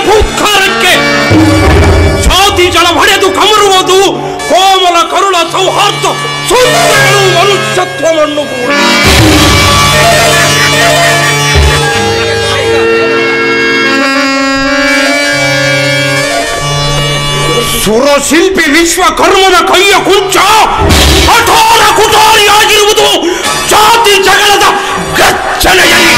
ಹುಂಕಾರಕ್ಕೆ ಜಾತಿ ಜಲ ಹೊಡೆದು ಕಮರುವುದು ಕೋಮಲ ಕರುಳ ಸೌಹಾರ್ದ ಸುಂದರಗಳು ಮನುಷ್ಯತ್ವವನ್ನು ಕೂಡ ಸುರಶಿಲ್ಪಿ ವಿಶ್ವಕರ್ಮನ ಕೈಯ ಕುಂಚ ಕಠೋರ ಕುಟಾರಿಯಾಗಿರುವುದು ಜಾತಿ ಜಗಳದ ಗಚ್ಚನೆಯಲ್ಲಿ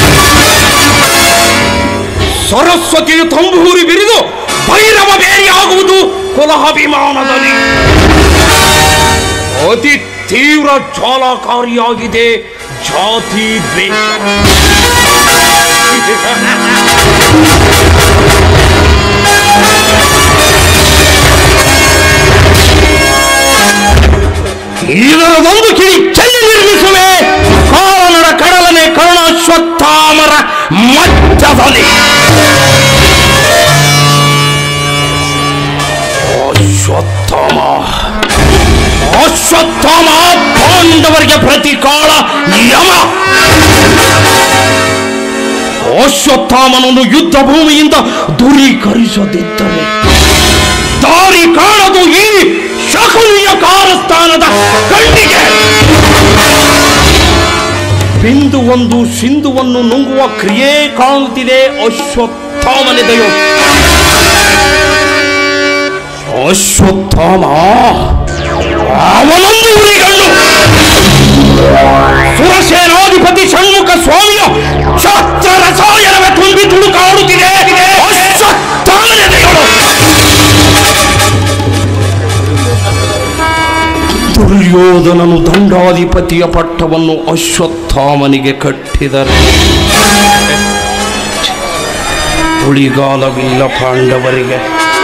ಸರಸ್ವತಿಯು ತಂಬೂರಿ ಬಿರಿದು ಭೈರವ ಬೇರಿಯಾಗುವುದು ಕುಲಹಾಭಿಮಾನದಲ್ಲಿ ಅತಿ ತೀವ್ರ ಜ್ವಾಲಾಕಾರಿಯಾಗಿದೆ ಜಾತಿ ದ್ವೇಷ ಇದರದೊಂದು ಕಿಡಿ ಚೆಲ್ಲಿ ನಿರ್ಮಿಸುವೆ ಕಾಲನಡ ಕಡಲನೆ ಕರುಣಾಶ್ವತ್ಥಾಮರ ಮಧ್ಯದಲ್ಲಿ ಅಶ್ವತ್ಥಾಮ ಅಶ್ವತ್ಥಾಮ ಪಾಂಡವರಿಗೆ ಪ್ರತಿಕಾಳ ಯಮ ಅಶ್ವತ್ಥಾಮನನ್ನು ಯುದ್ಧ ಭೂಮಿಯಿಂದ ದೂರೀಕರಿಸದಿದ್ದರೆ ದಾರಿ ಕಾಣದು ಈ ಶಕುನಿಯ ಕಾರಸ್ಥಾನದ ಕಣ್ಣಿಗೆ ಬಿಂದು ಒಂದು ಸಿಂಧುವನ್ನು ನುಂಗುವ ಕ್ರಿಯೆ ಕಾಣುತ್ತಿದೆ ಅಶ್ವತ್ಥಾಮನೆದೆಯು ಅಶ್ವತ್ಥಾಮ ಅವನೊಂದು ಉರಿಗಣ್ಣು ಸುರಸೇನಾಧಿಪತಿ ಷಣ್ಮುಖ ಸ್ವಾಮಿಯ ಶಾಸ್ತ್ರ ರಸಾಯನವೇ ತುಂಬಿ ತುಳುಕಾಡುತ್ತಿದೆ ಅಶ್ವತ್ಥಾಮನೆದೆಗಳು ದುರ್ಯೋಧನನು ದಂಡಾಧಿಪತಿಯ ಪಟ್ಟವನ್ನು ಅಶ್ವತ್ಥಾಮನಿಗೆ ಕಟ್ಟಿದರೆ ಉಳಿಗಾಲವಿಲ್ಲ ಪಾಂಡವರಿಗೆ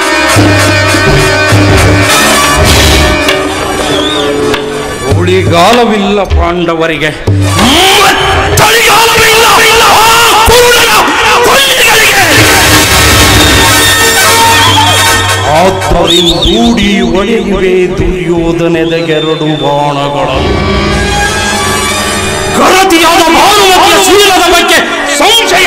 ಉಳಿಗಾಲವಿಲ್ಲ ಪಾಂಡವರಿಗೆ ಮತ್ತಳಿಗಾಲವಿಲ್ಲ ಆ ಕುರುಡನ ಕೊಲ್ಲಿಗಳಿಗೆ. ಆದ್ದರಿಂದೂಡಿ ಒಡೆಯುವೆ ದುರ್ಯೋಧನೆದೆಗೆರಡು ಬಾಣಗಳನ್ನು ಗರತಿಯಾದ ಭಾನುಮತಿಯ ಶೀಲದ ಬಗ್ಗೆ ಸಂಶಯ